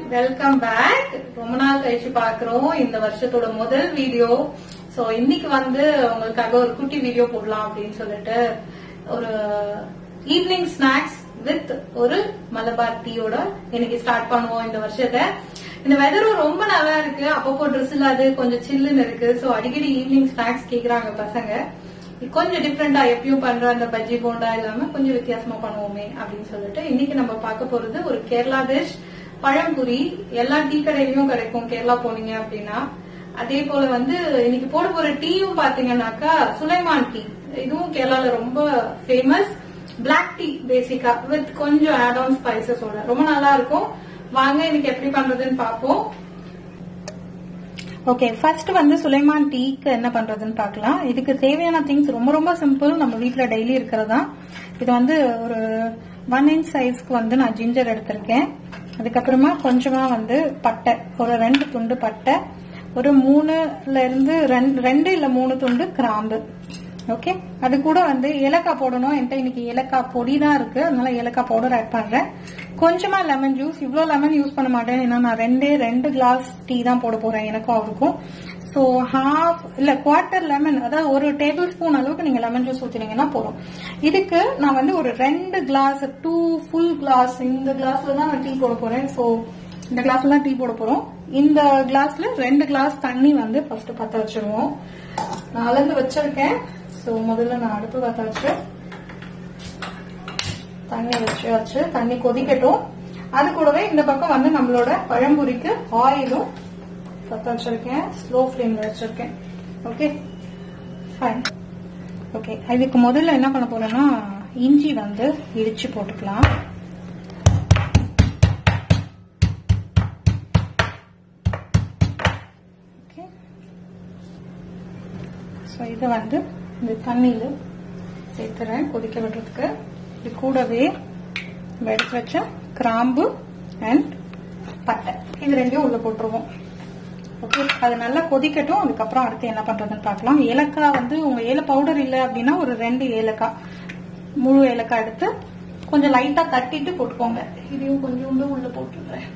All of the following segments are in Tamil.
வெல்கம் பேக் ரொம்ப நாள் கழிச்சு பாக்குறோம் இந்த வருஷத்தோட முதல் வீடியோ சோ இன்னைக்கு வந்து உங்களுக்காக ஒரு குட்டி வீடியோ போடலாம் அப்படின்னு சொல்லிட்டு ஒரு ஈவினிங் ஸ்நாக்ஸ் வித் ஒரு மலபார் டீயோட இன்னைக்கு ஸ்டார்ட் பண்ணுவோம் இந்த வருஷத்தை இந்த வெதரும் ரொம்ப நல்லா இருக்கு அப்பப்போ ட்ரெஸ் இல்லாது கொஞ்சம் சில்லுன்னு இருக்கு சோ அடிக்கடி ஈவினிங் ஸ்நாக்ஸ் கேக்குறாங்க பசங்க கொஞ்சம் டிஃப்ரெண்டா எப்பயும் பண்ற அந்த பஜ்ஜி போண்டா இல்லாம கொஞ்சம் வித்தியாசமா பண்ணுவோமே அப்படின்னு சொல்லிட்டு இன்னைக்கு நம்ம பார்க்க போறது ஒரு கேரளா டிஷ் பழம்புரி எல்லா டீ கடையிலயும் கிடைக்கும் கேரளா போனீங்க அப்படின்னா அதே போல வந்து இன்னைக்கு போட போற டீயும் பாத்தீங்கன்னாக்கா சுலைமான் டீ இதுவும் கேரளால ரொம்ப ஃபேமஸ் பிளாக் டீ பேசிக்கா வித் கொஞ்சம் ஆட் ஆன் ஸ்பைசஸோட ரொம்ப நல்லா இருக்கும் வாங்க இன்னைக்கு எப்படி பண்றதுன்னு பாப்போம் ஓகே ஃபர்ஸ்ட் வந்து சுலைமான் டீக்கு என்ன பண்றதுன்னு பார்க்கலாம் இதுக்கு தேவையான திங்ஸ் ரொம்ப ரொம்ப சிம்பிள் நம்ம வீட்ல டெய்லி இருக்கிறதா இது வந்து ஒரு ஒன் இன்ச் சைஸ்க்கு வந்து நான் ஜிஞ்சர் எடுத்திருக்கேன் அதுக்கப்புறமா கொஞ்சமா வந்து பட்டை ஒரு ரெண்டு துண்டு பட்டை ஒரு மூணுல இருந்து ரெண்டு ரெண்டு இல்ல மூணு துண்டு கிராம்பு ஓகே அது கூட வந்து ஏலக்காய் போடணும் என்கிட்ட இன்னைக்கு ஏலக்காய் பொடி தான் இருக்கு அதனால ஏலக்காய் பவுடர் ஆட் பண்றேன் கொஞ்சமா லெமன் ஜூஸ் இவ்வளோ லெமன் யூஸ் பண்ண மாட்டேன் ஏன்னா நான் ரெண்டே ரெண்டு கிளாஸ் டீ தான் போட போறேன் எனக்கும் அவருக்கும் ஸோ ஹாஃப் இல்ல குவார்டர் லெமன் அதாவது ஒரு டேபிள் ஸ்பூன் அளவுக்கு நீங்க லெமன் ஜூஸ் ஊத்தினீங்கன்னா போதும் இதுக்கு நான் வந்து ஒரு ரெண்டு கிளாஸ் டூ ஃபுல் கிளாஸ் இந்த கிளாஸ்ல தான் நான் டீ போட போறேன் ஸோ இந்த கிளாஸ்ல தான் டீ போட போறோம் இந்த கிளாஸ்ல ரெண்டு கிளாஸ் தண்ணி வந்து ஃபர்ஸ்ட் பத்த வச்சிருவோம் நான் அளந்து வச்சிருக்கேன் ஸோ முதல்ல நான் அடுப்பு பத்த வச்சு தண்ணி வச்சு வச்சு தண்ணி கொதிக்கட்டும் அது கூடவே இந்த பக்கம் வந்து நம்மளோட பழம்புரிக்கு ஆயிலும் பத்த வச்சிருக்கேன் ஸ்லோ ஃப்ளேம்ல வச்சிருக்கேன் ஓகே ஃபைன் ஓகே இதுக்கு முதல்ல என்ன பண்ண போறேன்னா இஞ்சி வந்து இடிச்சு போட்டுக்கலாம் ஓகே ஸோ இதை வந்து இந்த தண்ணியில் சேர்த்துறேன் கொதிக்க விடுறதுக்கு இது கூடவே நம்ம எடுத்து வச்ச கிராம்பு அண்ட் பட்டை இது ரெண்டையும் உள்ள போட்டுருவோம் ஓகே அது நல்லா கொதிக்கட்டும் அதுக்கப்புறம் அடுத்து என்ன பண்றதுன்னு பார்க்கலாம் ஏலக்காய் வந்து உங்க ஏல பவுடர் இல்லை அப்படின்னா ஒரு ரெண்டு ஏலக்காய் முழு ஏலக்காய் எடுத்து கொஞ்சம் லைட்டா தட்டிட்டு போட்டுக்கோங்க இதையும் கொஞ்சோண்டு உள்ள போட்டுடுறேன்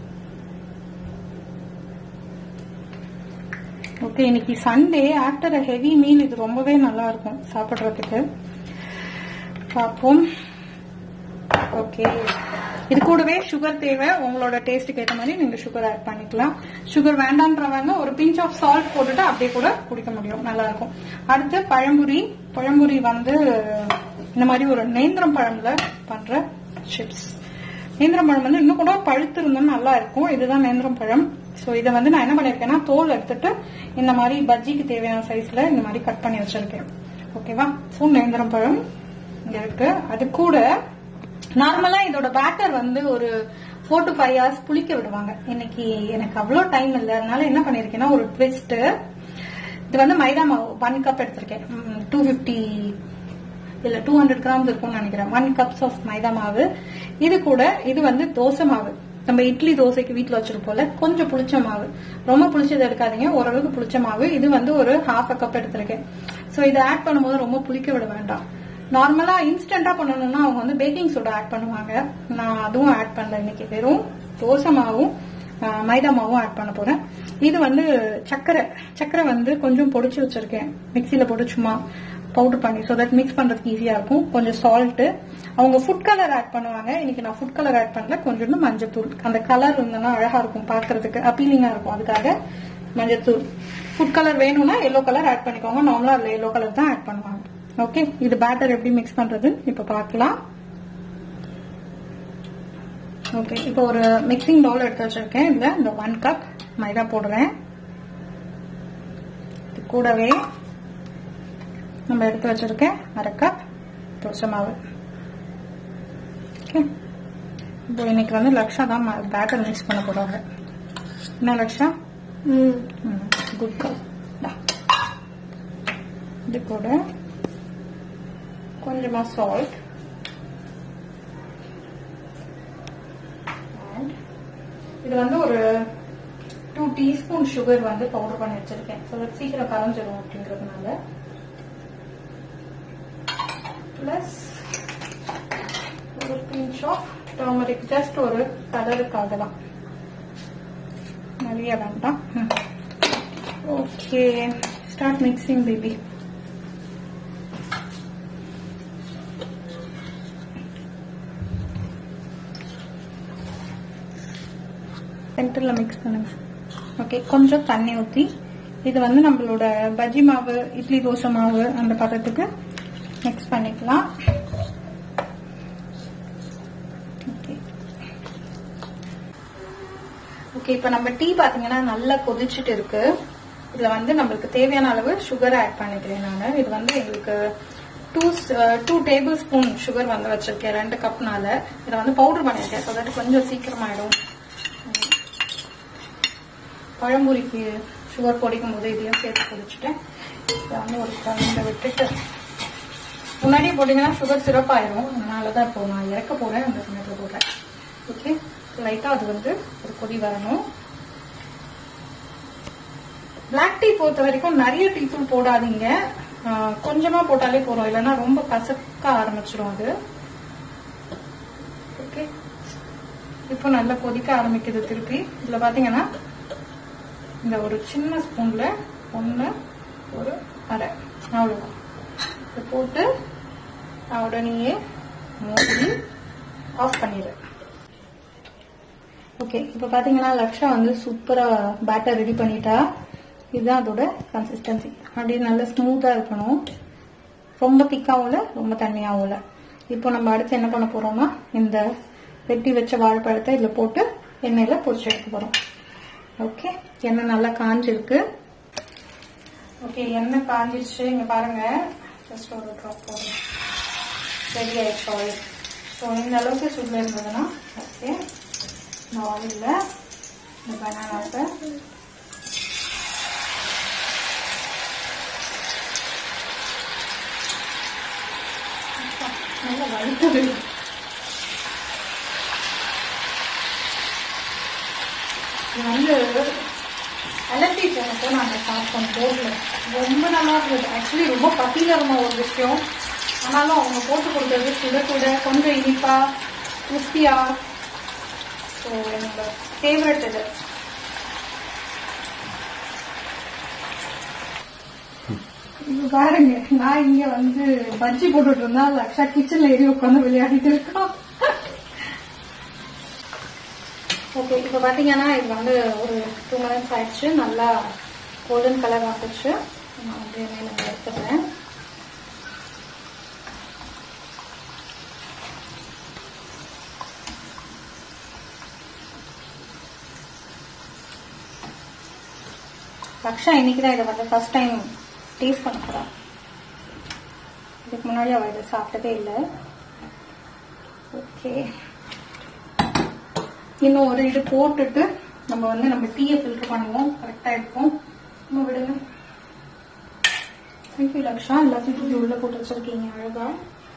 ஓகே இன்னைக்கு Sunday after uh heavy meal இது ரொம்பவே நல்லா இருக்கும் சாப்பிடுறதுக்கு பார்ப்போம் ஓகே இது கூடவே சுகர் தேவை உங்களோட டேஸ்ட்டுக்கு ஏற்ற மாதிரி நீங்க சுகர் ஆட் பண்ணிக்கலாம் சுகர் வேண்டான்றவங்க ஒரு பிஞ்ச் ஆஃப் சால்ட் போட்டுட்டு அப்படியே கூட குடிக்க முடியும் நல்லா இருக்கும் அடுத்து பழம்புரி பழம்புரி வந்து இந்த மாதிரி ஒரு நேந்திரம் பழம்ல பண்ற சிப்ஸ் நேந்திரம் பழம் வந்து இன்னும் கூட பழுத்து இருந்தாலும் நல்லா இருக்கும் இதுதான் நேந்திரம் பழம் ஸோ இதை வந்து நான் என்ன பண்ணிருக்கேன்னா தோல் எடுத்துட்டு இந்த மாதிரி பஜ்ஜிக்கு தேவையான சைஸ்ல இந்த மாதிரி கட் பண்ணி வச்சிருக்கேன் ஓகேவா ஸோ நேந்திரம் பழம் இங்க இருக்கு அது கூட நார்மலா இதோட பேட்டர் வந்து ஒரு ஃபோர் டு ஃபைவ் ஹவர்ஸ் புளிக்க விடுவாங்க இன்னைக்கு எனக்கு அவ்வளோ டைம் இல்லை அதனால என்ன பண்ணிருக்கேன்னா ஒரு ட்விஸ்ட் இது வந்து மைதா மாவு ஒன் கப் எடுத்திருக்கேன் டூ ஃபிஃப்டி இல்ல டூ ஹண்ட்ரட் கிராம்ஸ் இருக்கும்னு நினைக்கிறேன் ஒன் கப்ஸ் ஆஃப் மைதா மாவு இது கூட இது வந்து தோசை மாவு நம்ம இட்லி தோசைக்கு வீட்டில் வச்சிருப்போம்ல கொஞ்சம் புளிச்ச மாவு ரொம்ப புளிச்சது எடுக்காதீங்க ஓரளவுக்கு புளிச்ச மாவு இது வந்து ஒரு ஹாஃப் அ கப் எடுத்திருக்கேன் ஸோ இதை ஆட் பண்ணும்போது ரொம்ப புளிக்க விட வேண்டாம் நார்மலா இன்ஸ்டன்டா பண்ணணும்னா அவங்க வந்து பேக்கிங் சோடா ஆட் பண்ணுவாங்க நான் அதுவும் ஆட் பண்ணல இன்னைக்கு வெறும் தோசை மாவும் மைதா மாவும் ஆட் பண்ண போறேன் இது வந்து சக்கரை சக்கரை வந்து கொஞ்சம் பொடிச்சு வச்சிருக்கேன் மிக்சியில போட்டு சும்மா பவுடர் பண்ணி ஸோ தட் மிக்ஸ் பண்றதுக்கு ஈஸியா இருக்கும் கொஞ்சம் சால்ட் அவங்க ஃபுட் கலர் ஆட் பண்ணுவாங்க இன்னைக்கு நான் ஃபுட் கலர் ஆட் பண்ணல கொஞ்சோண்டு மஞ்சத்தூள் அந்த கலர் இருந்தனா அழகா இருக்கும் பாக்குறதுக்கு அப்பீலிங்கா இருக்கும் அதுக்காக மஞ்சத்தூள் ஃபுட் கலர் வேணும்னா எல்லோ கலர் ஆட் பண்ணிக்கோங்க நார்மலா அதுல எல்லோ கலர் தான் ஆட் பண்ணுவாங்க ஓகே இது பேட்டர் எப்படி மிக்ஸ் பண்றது இப்ப பார்க்கலாம் ஓகே இப்போ ஒரு மிக்சிங் பவுல் எடுத்து வச்சிருக்கேன் இதுல இந்த ஒன் கப் மைதா போடுறேன் இது கூடவே நம்ம எடுத்து வச்சிருக்கேன் அரை கப் தோசை மாவு ஓகே இப்போ இன்னைக்கு வந்து லக்ஷா தான் பேட்டர் மிக்ஸ் பண்ண போறாங்க என்ன லக்ஷா குட் கப் இது கூட கொஞ்சமா சால்ட் இது வந்து ஒரு டூ டீஸ்பூன் சுகர் வந்து பவுடர் பண்ணி வச்சிருக்கேன் ஸோ சீக்கிரம் கரைஞ்சிடும் அப்படிங்கிறதுனால பிளஸ் ஒரு பிஞ்ச் ஆஃப் டர்மரிக் ஜஸ்ட் ஒரு கலருக்காக தான் நிறைய வேண்டாம் ஓகே ஸ்டார்ட் மிக்சிங் பேபி சென்டரில் மிக்ஸ் பண்ணுங்க ஓகே கொஞ்சம் தண்ணி ஊற்றி இது வந்து நம்மளோட பஜ்ஜி மாவு இட்லி தோசை மாவு அந்த பதத்துக்கு மிக்ஸ் பண்ணிக்கலாம் ஓகே ஓகே இப்போ நம்ம டீ பாத்தீங்கன்னா நல்லா கொதிச்சுட்டு இருக்கு இதுல வந்து நம்மளுக்கு தேவையான அளவு சுகர் ஆட் பண்ணிக்கிறேன் நான் இது வந்து எங்களுக்கு two two tablespoon sugar வந்து வச்சிருக்கேன் ரெண்டு கப்னால இதை வந்து பவுடர் பண்ணிருக்கேன் ஸோ தட் கொஞ்சம் சீக்கிரமாயிடும் பழம்புரிக்கு சுகர் பொடிக்கும் போது இதையும் சேர்த்து பொடிச்சிட்டேன் இதை வந்து ஒரு குழந்தை விட்டுட்டு முன்னாடியே போட்டீங்கன்னா சுகர் சிறப்பாயிரும் அதனால தான் இப்போ நான் இறக்க போறேன் அந்த சமயத்தில் போடுறேன் ஓகே லைட்டாக அது வந்து ஒரு கொதி வரணும் பிளாக் டீ பொறுத்த வரைக்கும் நிறைய டீ தூள் போடாதீங்க ஆஹ் கொஞ்சமா போட்டாலே போதும் இல்லைன்னா ரொம்ப கசக்க ஆரம்பிச்சிடும் அது ஓகே இப்போ நல்லா கொதிக்க ஆரம்பிக்குது திருப்பி இதுல பாத்தீங்கன்னா இந்த ஒரு சின்ன ஸ்பூன்ல ஒன்று ஒரு அரை அவ்வளோதான் இதை போட்டு நான் உடனேயே மூடி ஆஃப் பண்ணிடு ஓகே இப்போ பார்த்தீங்கன்னா லக்ஷா வந்து சூப்பராக பேட்டர் ரெடி பண்ணிட்டா இதுதான் அதோட கன்சிஸ்டன்சி அப்படியே நல்லா ஸ்மூத்தாக இருக்கணும் ரொம்ப திக்காவும் இல்லை ரொம்ப தண்ணியாகவும் இல்லை இப்போ நம்ம அடுத்து என்ன பண்ண போறோம்னா இந்த வெட்டி வச்ச வாழைப்பழத்தை இதில் போட்டு எண்ணெயில் பொரிச்சு எடுக்க போகிறோம் ஓகே எண்ணெய் நல்லா காஞ்சிருக்கு ஓகே எண்ணெய் காஞ்சிருச்சு இங்கே பாருங்க ஜஸ்ட் ஒரு ட்ராப் போடுறேன் ரெடி ஆயிடுச்சு ஆயில் ஸோ இந்த அளவுக்கு சுடில் இருந்ததுன்னா ஓகே இந்த ஆயிலில் இந்த பனானாவை நல்லா வழுக்குது இது வந்து அலர்ஜி போனப்போ நாங்கள் சாப்பிட்டோம் போர்டில் ரொம்ப நல்லா இருந்தது ஆக்சுவலி ரொம்ப பசியில் இருந்த ஒரு விஷயம் ஆனாலும் அவங்க போட்டு கொடுத்தது சுட சுட கொஞ்சம் இனிப்பா கிறிஸ்பியா ஸோ என்னோட ஃபேவரட் இது இது பாருங்க நான் இங்க வந்து பஜ்ஜி போட்டுட்டு இருந்தா லக்ஷா கிச்சன்ல ஏறி உட்காந்து விளையாடிட்டு இருக்கோம் ஓகே இப்போ பார்த்தீங்கன்னா இது வந்து ஒரு டூ மினிட்ஸ் ஆயிடுச்சு நல்லா கோல்டன் கலர் வந்துச்சு நான் வந்து எண்ணெயில் எடுத்துக்கிறேன் லக்ஷா இன்னைக்கு தான் இதை வந்து ஃபர்ஸ்ட் டைம் டேஸ்ட் பண்ண போகிறா இதுக்கு முன்னாடி அவள் இதை சாப்பிட்டதே இல்லை ஓகே இன்னும் ஒரு இது போட்டுட்டு நம்ம வந்து நம்ம டீயை ஃபில்டர் பண்ணுவோம் கரெக்டாக இருக்கும் நம்ம விடுங்க தேங்க்யூ லக்ஷா எல்லாத்தையும் தூக்கி உள்ள போட்டு வச்சிருக்கீங்க அழகா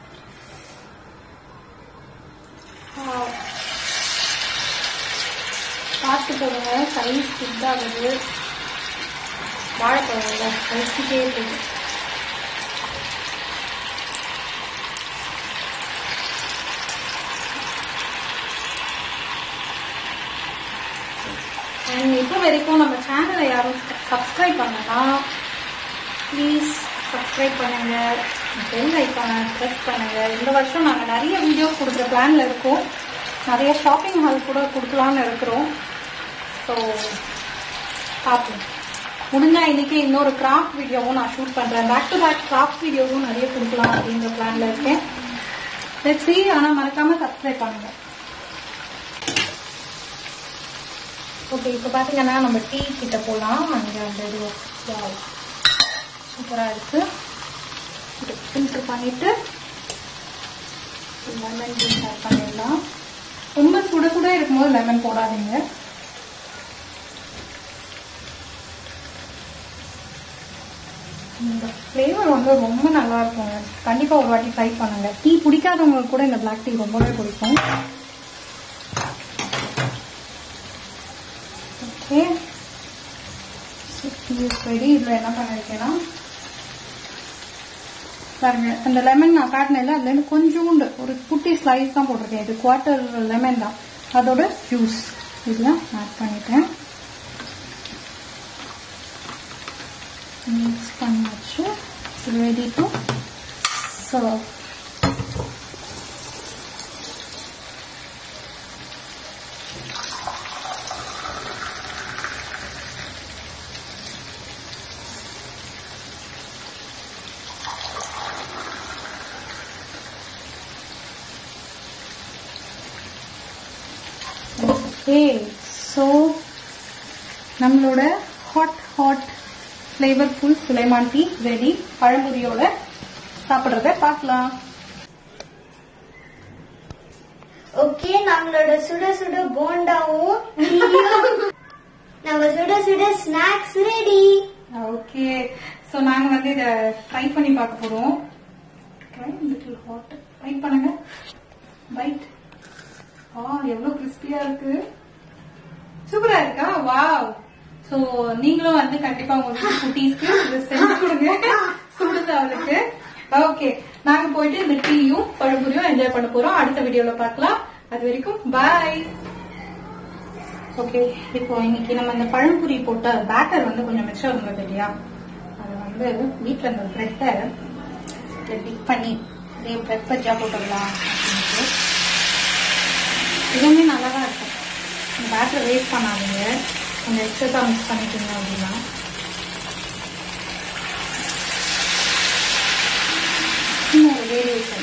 பார்த்து போடுங்க சைஸ் ஃபுட்டாகுது வாழைப்பழம் வச்சுட்டே இருக்குது அண்ட் இப்போ வரைக்கும் நம்ம சேனலை யாரும் சப்ஸ்கிரைப் பண்ணனா ப்ளீஸ் சப்ஸ்கிரைப் பண்ணுங்க பெல் ஐக்கானை ப்ரெஸ் பண்ணுங்க இந்த வருஷம் நாங்கள் நிறைய வீடியோஸ் கொடுக்குற பிளான்ல இருக்கோம் நிறைய ஷாப்பிங் ஹால் கூட கொடுக்கலான்னு இருக்கிறோம் ஸோ பார்ப்போம் முடிஞ்சா இன்னைக்கு இன்னொரு கிராஃப்ட் வீடியோவும் நான் ஷூட் பண்றேன் பேக் டு பேக் கிராஃப்ட் வீடியோவும் நிறைய கொடுக்கலாம் அப்படிங்கிற பிளான்ல இருக்கேன் லெட்ஸ் see ஆனா மறக்காம சப்ஸ்கிரைப் பண்ணுங்க ஓகே இப்போ பார்த்தீங்கன்னா நம்ம டீ கிட்ட போகலாம் அங்கே அந்த இது சூப்பராக இருக்கு ஃபில்டர் பண்ணிட்டு லெமன் ஜூஸ் ஆட் பண்ணிடலாம் ரொம்ப சுட சுட இருக்கும்போது லெமன் போடாதீங்க இந்த ஃப்ளேவர் வந்து ரொம்ப நல்லா இருக்குங்க கண்டிப்பாக ஒரு வாட்டி ட்ரை பண்ணுங்க டீ பிடிக்காதவங்களுக்கு கூட இந்த பிளாக் டீ ரொம்பவே பிடிக்கும் ஓகே டீ ரெடி இதில் என்ன பண்ணிருக்கேன்னா பாருங்க அந்த லெமன் நான் காட்டினேன்ல அதுலேருந்து கொஞ்சோண்டு ஒரு குட்டி ஸ்லைஸ் தான் போட்டிருக்கேன் இது குவார்ட்டர் லெமன் தான் அதோட ஜூஸ் இதில் ஆட் பண்ணிட்டேன் ready to serve. Okay so நம்மளோட hot hot flavourful Sulaiman tea ready பழமுதியோட சாப்பிட்றத பார்க்கலாம் ஓகே நம்மளோட சுட சுட போண்டாவும் டீயும் நம்ம சுட சுட ஸ்நாக்ஸ் ரெடி ஓகே ஸோ நாங்கள் வந்து இதை ட்ரை பண்ணி பார்க்க போகிறோம் ட்ரை லிட்டில் ஹாட் பைட் பண்ணுங்க பைட் ஆ எவ்வளோ கிறிஸ்பியா இருக்கு சூப்பரா இருக்கா வாவ் ஸோ நீங்களும் வந்து கண்டிப்பா உங்க வீட்டு குட்டீஸ்க்கு இதை செஞ்சு கொடுங்க சுடுது அவளுக்கு ஓகே நாங்க போயிட்டு இந்த டீயும் பழம்புரியும் என்ஜாய் பண்ண போறோம் அடுத்த வீடியோல பார்க்கலாம் அது வரைக்கும் பாய் ஓகே இப்போ இன்னைக்கு நம்ம இந்த பழம்புரி போட்ட பேட்டர் வந்து கொஞ்சம் மிச்சம் இருந்தது இல்லையா அதை வந்து வீட்டில் இருந்த பிரெட்டை டிப் பண்ணி இதே பிரெட் பஜ்ஜா போட்டுடலாம் அப்படின்ட்டு இதுவுமே நல்லா தான் இருக்கும் இந்த பேட்டரை வேஸ்ட் பண்ணாதீங்க கொஞ்சம் எக்ஸஸாக மிக்ஸ் பண்ணிட்டீங்க அப்படின்னா இன்னும் ஒரு வேரியேஷன்